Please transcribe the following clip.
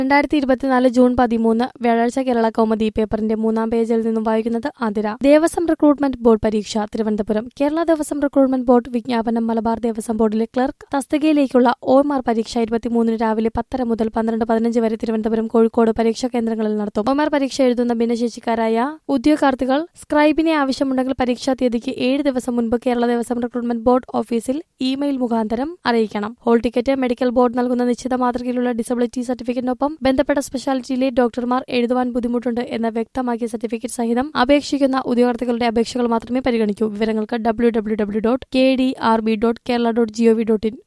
രണ്ടായിരത്തി ഇരുപത്തിനാല് ജൂൺ പതിമൂന്ന് വ്യാഴാഴ്ച കേരള കൗമുദി പേപ്പറിന്റെ മൂന്നാം പേജിൽ നിന്നും വായിക്കുന്നത് ആതിര ദേവസ്വം റിക്രൂട്ട്മെന്റ് ബോർഡ് പരീക്ഷ തിരുവനന്തപുരം കേരള ദേവസ്വം റിക്രൂട്ട്മെന്റ് ബോർഡ് വിജ്ഞാപനം മലബാർ ദേവസ്വം ബോർഡിലെ ക്ലർക്ക് തസ്തികയിലേക്കുള്ള ഒ എം ആർ പരീക്ഷ ഇരുപത്തിമൂന്നിന് രാവിലെ പത്തര മുതൽ പന്ത്രണ്ട് പതിനഞ്ച് വരെ തിരുവനന്തപുരം കോഴിക്കോട് പരീക്ഷാ കേന്ദ്രങ്ങളിൽ നടത്തും ഒ എം ആർ പരീക്ഷ എഴുതുന്ന ഭിന്നശേഷിക്കാരായ ഉദ്യോഗാർത്ഥികൾ സ്ക്രൈബിനെ ആവശ്യമുണ്ടെങ്കിൽ പരീക്ഷാ തീയതിക്ക് ഏഴ് ദിവസം മുൻപ് കേരള ദേവസ്വം റിക്രൂട്ട്മെന്റ് ബോർഡ് ഓഫീസിൽ ഇമെയിൽ മുഖാന്തരം അറിയിക്കണം ഹോൾ ടിക്കറ്റ് മെഡിക്കൽ ബോർഡ് നൽകുന്ന നിശ്ചിത മാതൃകയിലുള്ള ഡിസബിലിറ്റി സർട്ടിഫിക്കറ്റിനൊപ്പം ബന്ധപ്പെട്ട സ്പെഷ്യാലിറ്റിയിലെ ഡോക്ടർമാർ എഴുതുവാൻ ബുദ്ധിമുട്ടുണ്ട് എന്ന് വ്യക്തമാക്കിയ സർട്ടിഫിക്കറ്റ് സഹിതം അപേക്ഷിക്കുന്ന ഉദ്യോഗാർത്ഥികളുടെ അപേക്ഷകൾ മാത്രമേ പരിഗണിക്കൂ വിവരങ്ങൾക്ക് W W W dot K D R B dot Kerala dot GOV dot in